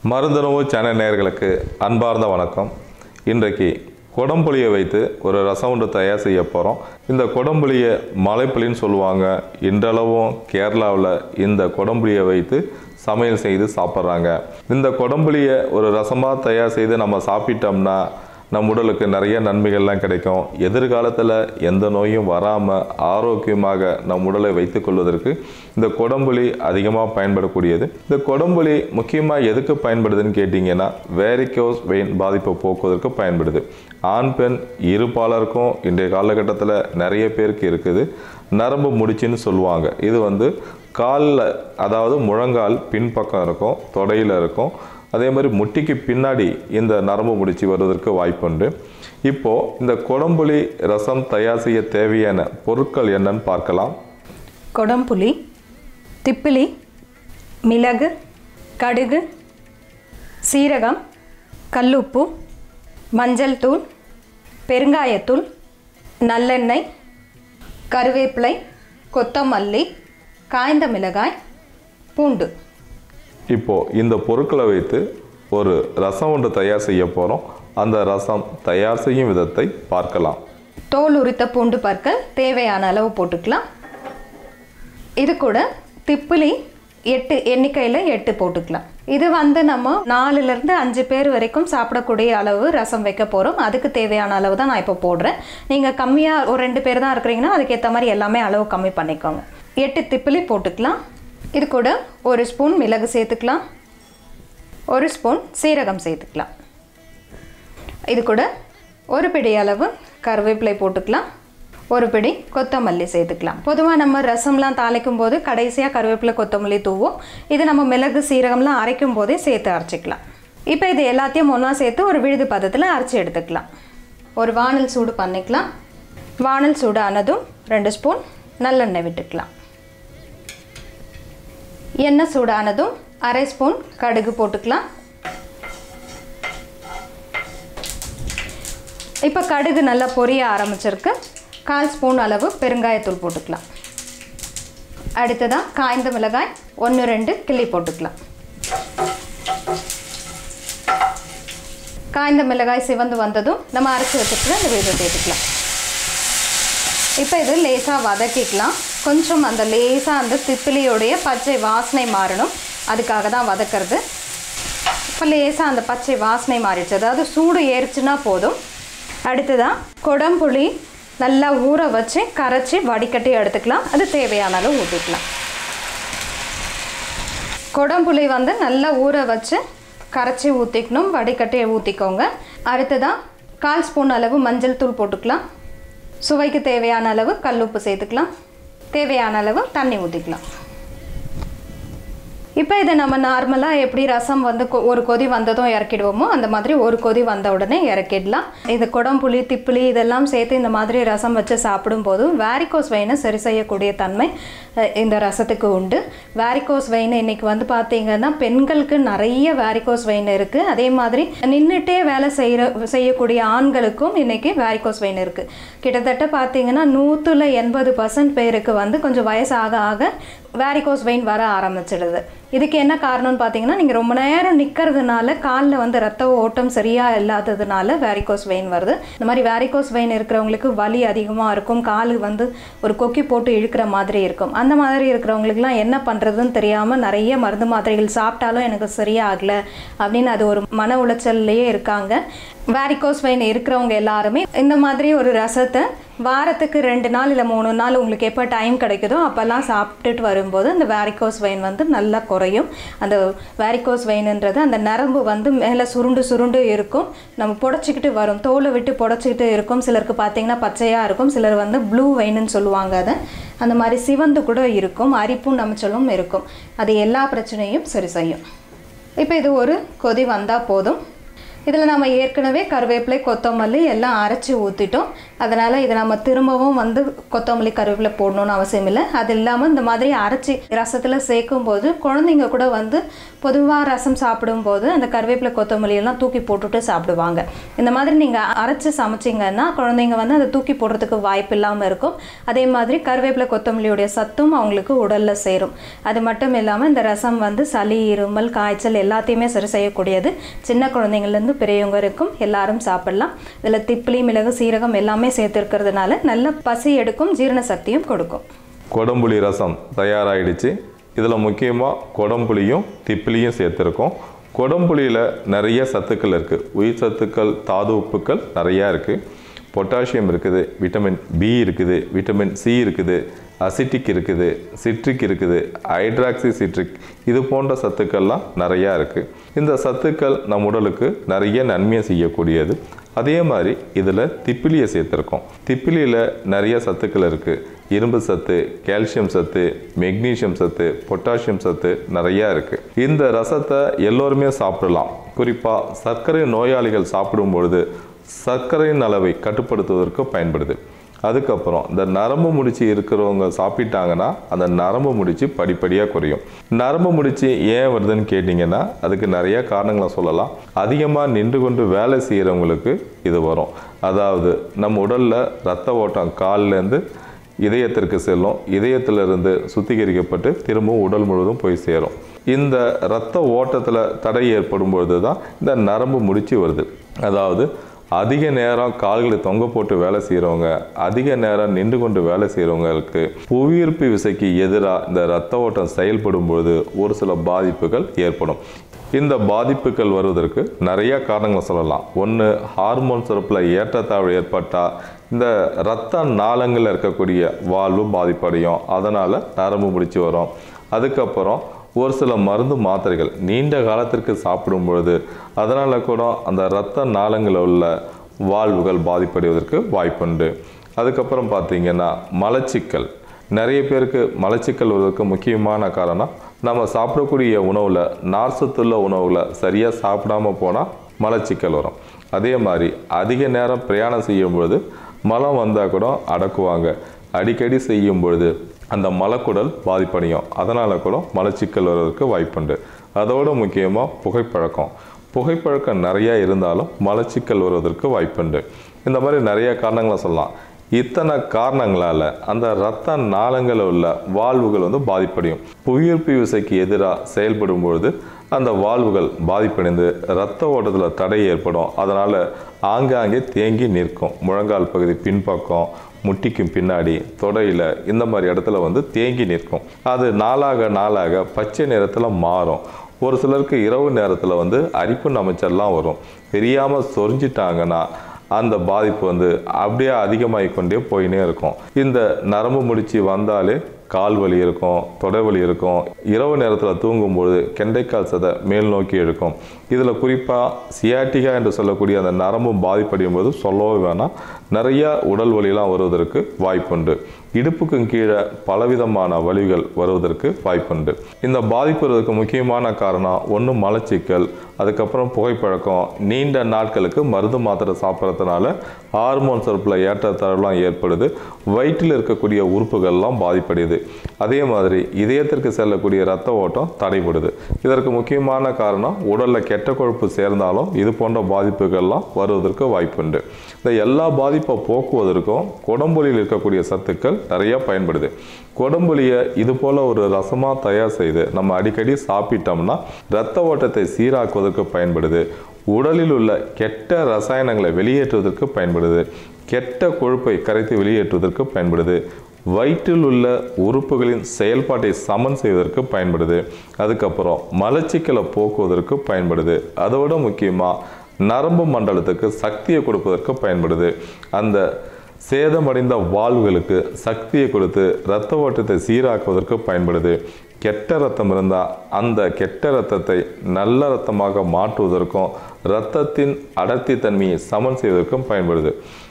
மருந்துணவு channel நேயர்களுக்கு அன்பார்ந்த வணக்கம் இன்றைக்கு கொடம்புளியை வைத்து ஒரு ரசம் ஒன்று தயார் செய்ய போகிறோம் இந்த கொடம்புளியை மலைப்புளின்னு சொல்லுவாங்க இன்றளவும் கேரளாவில் இந்த கொடம்புளியை வைத்து சமையல் செய்து சாப்பிட்றாங்க இந்த கொடம்புளியை ஒரு ரசமாக தயார் செய்து நம்ம சாப்பிட்டோம்னா நம் உடலுக்கு நிறைய நன்மைகள்லாம் கிடைக்கும் எதிர்காலத்தில் எந்த நோயும் வராமல் ஆரோக்கியமாக நம் உடலை வைத்துக் கொள்வதற்கு இந்த கொடம்புளி அதிகமாக பயன்படக்கூடியது இந்த கொடம்புளி முக்கியமாக எதுக்கு பயன்படுதுன்னு கேட்டிங்கன்னா வேரிக்கோஸ் வெயின் பாதிப்பை போக்குவதற்கு பயன்படுது ஆண் பெண் இருபாலருக்கும் இன்றைய காலகட்டத்தில் நிறைய பேருக்கு இருக்குது நரம்பு முடிச்சுன்னு சொல்லுவாங்க இது வந்து காலில் அதாவது முழங்கால் பின்பக்கம் இருக்கும் தொடையில் இருக்கும் அதே மாதிரி முட்டிக்கு பின்னாடி இந்த நரம்பு முடிச்சு வருவதற்கு வாய்ப்புண்டு இப்போது இந்த கொடம்புளி ரசம் தயார் செய்ய தேவையான பொருட்கள் என்னன்னு பார்க்கலாம் கொடம்புளி திப்பிலி மிளகு கடுகு சீரகம் கல்லுப்பு மஞ்சள் தூள் பெருங்காயத்தூள் நல்லெண்ணெய் கருவேப்பிலை கொத்தமல்லி காய்ந்த மிளகாய் பூண்டு இப்போது இந்த பொருட்களை வைத்து ஒரு ரசம் ஒன்று தயார் செய்ய போகிறோம் அந்த ரசம் தயார் செய்யும் விதத்தை பார்க்கலாம் தோல் உரித்த பூண்டு பற்கள் தேவையான அளவு போட்டுக்கலாம் இது கூட திப்பிலி எட்டு எண்ணிக்கையில் எட்டு போட்டுக்கலாம் இது வந்து நம்ம நாலுலேருந்து அஞ்சு பேர் வரைக்கும் சாப்பிடக்கூடிய அளவு ரசம் வைக்க போகிறோம் அதுக்கு தேவையான அளவு தான் நான் இப்போ போடுறேன் நீங்கள் கம்மியாக ஒரு ரெண்டு பேர் தான் இருக்கிறீங்கன்னா அதுக்கேற்ற மாதிரி எல்லாமே அளவு கம்மி பண்ணிக்கோங்க எட்டு திப்பிலி போட்டுக்கலாம் இது கூட ஒரு ஸ்பூன் மிளகு சேர்த்துக்கலாம் ஒரு ஸ்பூன் சீரகம் சேர்த்துக்கலாம் இது கூட ஒரு பிடி அளவு கருவேப்பிலை போட்டுக்கலாம் ஒரு பிடி கொத்தமல்லி சேர்த்துக்கலாம் பொதுவாக நம்ம ரசம்லாம் தாளிக்கும் போது கடைசியாக கருவேப்பிலை கொத்தமல்லி தூவும் இது நம்ம மிளகு சீரகம்லாம் அரைக்கும் போதே சேர்த்து அரைச்சிக்கலாம் இப்போ இது எல்லாத்தையும் ஒன்றா சேர்த்து ஒரு விழுது பதத்தில் அரைச்சி எடுத்துக்கலாம் ஒரு வானல் சூடு பண்ணிக்கலாம் வானல் சூடு ஆனதும் ரெண்டு ஸ்பூன் நல்லெண்ணெய் விட்டுக்கலாம் எண்ணெய் சூடானதும் அரை ஸ்பூன் கடுகு போட்டுக்கலாம் இப்போ கடுகு நல்லா பொரிய ஆரம்பிச்சிருக்கு கால் ஸ்பூன் அளவு பெருங்காயத்தூள் போட்டுக்கலாம் அடுத்ததாக காய்ந்த மிளகாய் ஒன்று ரெண்டு கிள்ளி போட்டுக்கலாம் காய்ந்த மிளகாய் சிவந்து வந்ததும் நம்ம அரைச்சி வச்சுட்டு இந்த வீடு சேர்த்துக்கலாம் இப்போ இது லேசாக வதக்கிக்கலாம் கொஞ்சம் அந்த லேசாக அந்த திப்பிலியோடைய பச்சை வாசனை மாறணும் அதுக்காக தான் வதக்கிறது இப்போ லேசாக அந்த பச்சை வாசனை மாறிடுச்சு அதாவது சூடு ஏறிச்சுன்னா போதும் அடுத்ததாக கொடம்புளி நல்லா ஊற வச்சு கரைச்சி வடிகட்டி எடுத்துக்கலாம் அது தேவையான அளவு ஊற்றிக்கலாம் கொடம்புளி வந்து நல்லா ஊற வச்சு கரைச்சி ஊற்றிக்கணும் வடிகட்டி ஊற்றிக்கோங்க அடுத்ததாக கால் ஸ்பூன் அளவு மஞ்சள் தூள் போட்டுக்கலாம் சுவைக்கு தேவையான அளவு கல்லுப்பு சேர்த்துக்கலாம் தேவையான அளவு தண்ணி ஊற்றிக்கலாம் இப்போ இதை நம்ம நார்மலாக எப்படி ரசம் வந்து கொ- ஒரு கொதி வந்ததும் இறக்கிடுவோமோ அந்த மாதிரி ஒரு கொதி வந்த உடனே இறக்கிடலாம் இது குடம்புளி திப்பிலி இதெல்லாம் சேர்த்து இந்த மாதிரி ரசம் வச்சு சாப்பிடும்போது வேரிகோஸ் வெயினை சரி செய்யக்கூடிய தன்மை அஹ், இந்த ரசத்துக்கு உண்டு வேரிகோஸ் வெயின் இன்னைக்கு வந்து பார்த்தீங்கன்னா பெண்களுக்கு நிறைய வேரிகோஸ் வெயின் இருக்குது அதே மாதிரி நின்றுட்டே வேலை செய்கிற செய்யக்கூடிய ஆண்களுக்கும் இன்னைக்கு வேரிகோஸ் வெயின் இருக்குது கிட்டத்தட்ட பார்த்தீங்கன்னா நூற்றுல எண்பது பர்சன்ட் பேருக்கு வந்து கொஞ்சம் வயசு ஆக ஆக வேரிகோஸ் வெயின் வர ஆரம்பிச்சிடுது இதுக்கு என்ன காரணம்னு பார்த்தீங்கன்னா நீங்கள் ரொம்ப நேரம் நிற்கிறதுனால காலில் வந்து ரத்த ஓட்டம் சரியாக இல்லாததுனால வேரிகோஸ் வெயின் வருது இந்த மாதிரி வேரிகோஸ் வெயின் இருக்கிறவங்களுக்கு வலி அதிகமாக இருக்கும் காலு வந்து ஒரு கொக்கி போட்டு இழுக்கிற மாதிரி இருக்கும் அந்த மாதிரி இருக்கிறவங்களுக்குலாம் என்ன பண்ணுறதுன்னு தெரியாமல் நிறைய மருந்து மாத்திரைகள் சாப்பிட்டாலும் எனக்கு சரியாகலை அப்படின்னு அது ஒரு மன உளைச்சல்லையே இருக்காங்க வேரிகோஸ் வெயின் இருக்கிறவங்க எல்லாருமே இந்த மாதிரி ஒரு ரசத்தை வாரத்துக்கு ரெண்டு நாள் இல்லை மூணு நாள் உங்களுக்கு எப்போ டைம் கிடைக்குதோ அப்போல்லாம் சாப்பிட்டுட்டு வரும்போது அந்த வேரிகோஸ் வெயின் வந்து நல்லா குறையும் அந்த வேரிகோஸ் வெயின்ன்றது அந்த நரம்பு வந்து மேலே சுருண்டு சுருண்டு இருக்கும் நம்ம புடச்சிக்கிட்டு வரும் தோலை விட்டு புடச்சிக்கிட்டு இருக்கும் சிலருக்கு பார்த்தீங்கன்னா பச்சையாக இருக்கும் சிலர் வந்து ப்ளூ வெயின்னு சொல்லுவாங்க அதை அந்த மாதிரி சிவந்து கூட இருக்கும் அரிப்பும் நமைச்சலும் இருக்கும் அது எல்லா பிரச்சனையும் சரி செய்யும் இப்போ இது ஒரு கொதி வந்தால் போதும் இதில் நம்ம ஏற்கனவே கருவேப்பிலை கொத்தமல்லி எல்லாம் அரைச்சி ஊற்றிட்டோம் அதனால் இதை நம்ம திரும்பவும் வந்து கொத்தமல்லி கருவேப்பிலை போடணும்னு அவசியம் இல்லை அது இல்லாமல் இந்த மாதிரி அரைச்சி ரசத்தில் சேர்க்கும் போது குழந்தைங்க கூட வந்து பொதுவாக ரசம் சாப்பிடும்போது அந்த கருவேப்பிலை கொத்தமல்லி எல்லாம் தூக்கி போட்டுட்டு சாப்பிடுவாங்க இந்த மாதிரி நீங்கள் அரைச்சி சமைச்சிங்கன்னா குழந்தைங்க வந்து அதை தூக்கி போடுறதுக்கு வாய்ப்பு இல்லாமல் இருக்கும் அதே மாதிரி கருவேப்பிலை கொத்தமல்லியுடைய சத்தும் அவங்களுக்கு உடலில் சேரும் அது மட்டும் இல்லாமல் இந்த ரசம் வந்து சளி இருமல் காய்ச்சல் எல்லாத்தையுமே சரி செய்யக்கூடியது சின்ன குழந்தைங்கள்லேருந்து பெரியவங்க வரைக்கும் எல்லாரும் சாப்பிடலாம் இதில் திப்பிலி மிளகு சீரகம் எல்லாமே சேர்த்துருக்கிறதுனால நல்ல பசி எடுக்கும் ஜீரண சக்தியும் கொடுக்கும் கொடம்புளி ரசம் தயாராகிடுச்சு இதில் முக்கியமாக கொடம்புளியும் திப்பிலியும் சேர்த்துருக்கோம் கொடம்புளியில் நிறைய சத்துக்கள் இருக்குது உயிர் சத்துக்கள் தாது உப்புக்கள் நிறையா இருக்குது பொட்டாசியம் இருக்குது விட்டமின் பி இருக்குது விட்டமின் சி இருக்குது அசிட்டிக் இருக்குது சிட்ரிக் இருக்குது ஹைட்ராக்சி சிட்ரிக் இது போன்ற சத்துக்கள்லாம் நிறையா இருக்குது இந்த சத்துக்கள் நம் உடலுக்கு நிறைய நன்மையை செய்யக்கூடியது அதே மாதிரி இதில் திப்பிலியை சேர்த்துருக்கோம் திப்பிலியில் நிறைய சத்துக்கள் இருக்குது இரும்பு சத்து கால்சியம் சத்து மெக்னீசியம் சத்து பொட்டாசியம் சத்து நிறையா இருக்குது இந்த ரசத்தை எல்லோருமே சாப்பிடலாம் குறிப்பாக சர்க்கரை நோயாளிகள் சாப்பிடும் பொழுது சர்க்கரையின் அளவை கட்டுப்படுத்துவதற்கு பயன்படுது அதுக்கப்புறம் இந்த நரம்பு முடிச்சு இருக்கிறவங்க சாப்பிட்டாங்கன்னா அந்த நரம்பு முடிச்சு படிப்படியாக குறையும் நரம்பு முடிச்சு ஏன் வருதுன்னு கேட்டிங்கன்னா அதுக்கு நிறைய காரணங்களை சொல்லலாம் அதிகமாக நின்று கொண்டு வேலை செய்கிறவங்களுக்கு இது வரும் அதாவது நம்ம உடலில் ரத்த ஓட்டம் கால்லேருந்து இதயத்திற்கு செல்லும் இதயத்திலிருந்து சுத்திகரிக்கப்பட்டு திரும்பவும் உடல் முழுவதும் போய் சேரும் இந்த இரத்த ஓட்டத்தில் தடை ஏற்படும் பொழுது தான் இந்த நரம்பு முடிச்சு வருது அதாவது அதிக நேரம் கால்களை தொங்க போட்டு வேலை செய்கிறவங்க அதிக நேரம் நின்று கொண்டு வேலை செய்கிறவங்களுக்கு புவியீர்ப்பு விசைக்கு எதிராக இந்த இரத்த ஓட்டம் செயல்படும் பொழுது ஒரு சில பாதிப்புகள் ஏற்படும் இந்த பாதிப்புகள் வருவதற்கு நிறைய காரணங்கள் சொல்லலாம் ஒன்று ஹார்மோன் சுரப்பில் ஏற்றத்தாழ்வு ஏற்பட்டால் இந்த இரத்த நாளங்களில் இருக்கக்கூடிய வாழ்வு பாதிப்படையும் அதனால் நரம்பு முடிச்சு வரும் அதுக்கப்புறம் ஒரு சில மருந்து மாத்திரைகள் நீண்ட காலத்திற்கு சாப்பிடும் பொழுது அதனால் கூட அந்த இரத்த நாளங்களில் உள்ள வாழ்வுகள் பாதிப்படைவதற்கு வாய்ப்புண்டு அதுக்கப்புறம் பார்த்தீங்கன்னா மலச்சிக்கல் நிறைய பேருக்கு மலச்சிக்கல் வருவதற்கு முக்கியமான காரணம் நம்ம சாப்பிடக்கூடிய உணவில் நார்சத்துள்ள உணவுகளை சரியாக சாப்பிடாம போனால் மலச்சிக்கல் வரும் அதே மாதிரி அதிக நேரம் பிரயாணம் செய்யும் பொழுது மலம் வந்தால் கூட அடக்குவாங்க அடிக்கடி செய்யும் பொழுது அந்த மலக்குடல் பாதிப்படையும் அதனால் கூட மலச்சிக்கல் வருவதற்கு வாய்ப்புண்டு அதோட முக்கியமாக புகைப்பழக்கம் புகைப்பழக்கம் நிறையா இருந்தாலும் மலச்சிக்கல் வருவதற்கு வாய்ப்புண்டு இந்த மாதிரி நிறைய காரணங்களை சொல்லலாம் இத்தனை காரணங்களால் அந்த இரத்த நாளங்களில் உள்ள வாழ்வுகள் வந்து பாதிப்படையும் புவியீர்ப்பு விசைக்கு எதிராக செயல்படும் பொழுது அந்த வாழ்வுகள் பாதிப்படைந்து இரத்த ஓட்டத்தில் தடை ஏற்படும் அதனால் ஆங்காங்கே தேங்கி நிற்கும் முழங்கால் பகுதி பின்பக்கம் முட்டிக்கும் பின்னாடி தொடையில் இந்த மாதிரி இடத்துல வந்து தேங்கி நிற்கும் அது நாளாக நாளாக பச்சை நிறத்தில் மாறும் ஒரு சிலருக்கு இரவு நேரத்தில் வந்து அரிப்பு நமைச்சல்லாம் வரும் தெரியாமல் சொரிஞ்சிட்டாங்கன்னா அந்த பாதிப்பு வந்து அப்படியே அதிகமாகி கொண்டே போயினே இருக்கும் இந்த நரம்பு முடிச்சு வந்தாலே கால் வலி இருக்கும் தொடை வலி இருக்கும் இரவு நேரத்தில் தூங்கும்பொழுது கெண்டைக்கால் சதை மேல் நோக்கி எடுக்கும் இதில் குறிப்பாக சியாட்டிகா என்று சொல்லக்கூடிய அந்த நரம்பு பாதிப்படையும் போது சொல்லவே வேணாம் நிறையா உடல் வலியெல்லாம் வருவதற்கு வாய்ப்புண்டு இடுப்புக்கும் கீழே பலவிதமான வலிகள் வருவதற்கு வாய்ப்புண்டு இந்த பாதிப்பு வருவதற்கு முக்கியமான காரணம் ஒன்று மலச்சிக்கல் அதுக்கப்புறம் புகைப்பழக்கம் நீண்ட நாட்களுக்கு மருந்து மாத்திரை சாப்பிட்றதுனால ஹார்மோன் சுரப்பில் ஏற்றத்தாழ்வுலாம் ஏற்படுது வயிற்றில் இருக்கக்கூடிய உறுப்புகள்லாம் பாதிப்படையுது அதே மாதிரி இதயத்திற்கு செல்லக்கூடிய இரத்த ஓட்டம் தடைபடுது இதற்கு முக்கியமான காரணம் உடலில் கெட்ட கொழுப்பு சேர்ந்தாலும் இது போன்ற பாதிப்புகள்லாம் வருவதற்கு வாய்ப்புண்டு இந்த எல்லா பாதிப்பை போக்குவதற்கும் குடம்புலியில் இருக்கக்கூடிய சத்துக்கள் நிறைய பயன்படுது குடம்புலியை இது போல் ஒரு ரசமாக தயார் செய்து நம்ம அடிக்கடி சாப்பிட்டோம்னா இரத்த ஓட்டத்தை சீராக்குவதற்கு பயன்படுது உடலில் உள்ள கெட்ட ரசாயனங்களை வெளியேற்றுவதற்கு பயன்படுது கெட்ட கொழுப்பை கரைத்து வெளியேற்றுவதற்கு பயன்படுது வயிற்றில் உள்ள உறுப்புகளின் செயல்பாட்டை சமன் செய்வதற்கு பயன்படுது அதுக்கப்புறம் மலச்சிக்கலை போக்குவதற்கு பயன்படுது அதோட முக்கியமாக நரம்பு மண்டலத்துக்கு சக்தியை கொடுப்பதற்கு பயன்படுது அந்த சேதமடைந்த வால்வுகளுக்கு சக்தியை கொடுத்து இரத்த ஓட்டத்தை சீராக்குவதற்கு பயன்படுது கெட்ட ரத்தம் இருந்தால் அந்த கெட்ட ரத்தத்தை நல்ல ரத்தமாக மாற்றுவதற்கும் இரத்தத்தின் அடர்த்தி தன்மையை சமன் செய்வதற்கும் பயன்படுது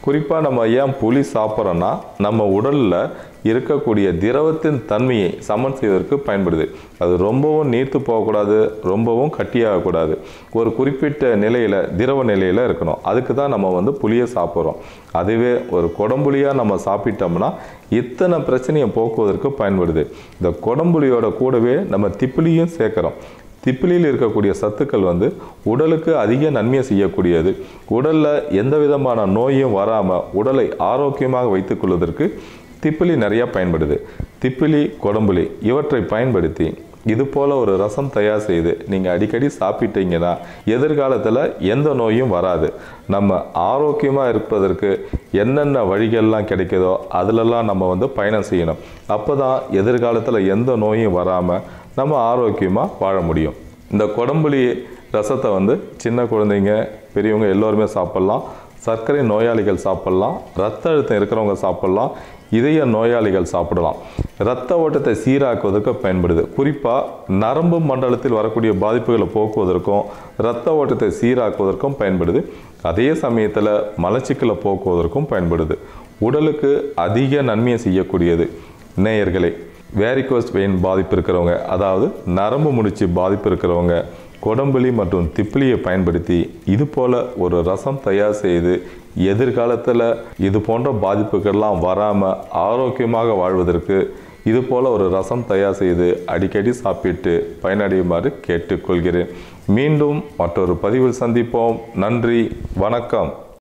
குறிப்பாக நம்ம ஏன் புளி சாப்பிட்றோன்னா நம்ம உடலில் இருக்கக்கூடிய திரவத்தின் தன்மையை சமன் செய்வதற்கு பயன்படுது அது ரொம்பவும் நீர்த்து போகக்கூடாது ரொம்பவும் கட்டியாகக்கூடாது ஒரு குறிப்பிட்ட நிலையில் திரவ நிலையில் இருக்கணும் அதுக்கு தான் நம்ம வந்து புளியை சாப்பிட்றோம் அதுவே ஒரு குடம்புளியாக நம்ம சாப்பிட்டோம்னா இத்தனை பிரச்சனையை போக்குவதற்கு பயன்படுது இந்த குடம்புளியோட கூடவே நம்ம திப்பிலியும் சேர்க்குறோம் திப்பிலியில் இருக்கக்கூடிய சத்துக்கள் வந்து உடலுக்கு அதிக நன்மையை செய்யக்கூடியது உடலில் எந்த விதமான நோயும் வராமல் உடலை ஆரோக்கியமாக வைத்துக்கொள்வதற்கு திப்பிலி நிறையா பயன்படுது திப்பிலி குடம்புளி இவற்றை பயன்படுத்தி இது போல் ஒரு ரசம் தயார் செய்து நீங்கள் அடிக்கடி சாப்பிட்டீங்கன்னா எதிர்காலத்தில் எந்த நோயும் வராது நம்ம ஆரோக்கியமாக இருப்பதற்கு என்னென்ன வழிகள்லாம் கிடைக்குதோ அதிலெல்லாம் நம்ம வந்து பயணம் செய்யணும் அப்போ தான் எதிர்காலத்தில் எந்த நோயும் வராமல் நம்ம ஆரோக்கியமாக வாழ முடியும் இந்த குடம்புளி ரசத்தை வந்து சின்ன குழந்தைங்க பெரியவங்க எல்லோருமே சாப்பிட்லாம் சர்க்கரை நோயாளிகள் சாப்பிட்லாம் ரத்த அழுத்தம் இருக்கிறவங்க சாப்பிட்லாம் இதய நோயாளிகள் சாப்பிடலாம் இரத்த ஓட்டத்தை சீராக்குவதற்கு பயன்படுது குறிப்பாக நரம்பு மண்டலத்தில் வரக்கூடிய பாதிப்புகளை போக்குவதற்கும் இரத்த ஓட்டத்தை சீராக்குவதற்கும் பயன்படுது அதே சமயத்தில் மலச்சிக்கலை போக்குவதற்கும் பயன்படுது உடலுக்கு அதிக நன்மையை செய்யக்கூடியது நேயர்களே வேரிகோஸ் வெயின் பாதிப்பு இருக்கிறவங்க அதாவது நரம்பு முடிச்சு பாதிப்பு இருக்கிறவங்க கொடம்புளி மற்றும் திப்பிலியை பயன்படுத்தி இது போல் ஒரு ரசம் தயார் செய்து எதிர்காலத்தில் இது போன்ற பாதிப்புகள்லாம் வராமல் ஆரோக்கியமாக வாழ்வதற்கு இது போல் ஒரு ரசம் தயார் செய்து அடிக்கடி சாப்பிட்டு பயனடையுமாறு கேட்டுக்கொள்கிறேன் மீண்டும் மற்றொரு பதிவில் சந்திப்போம் நன்றி வணக்கம்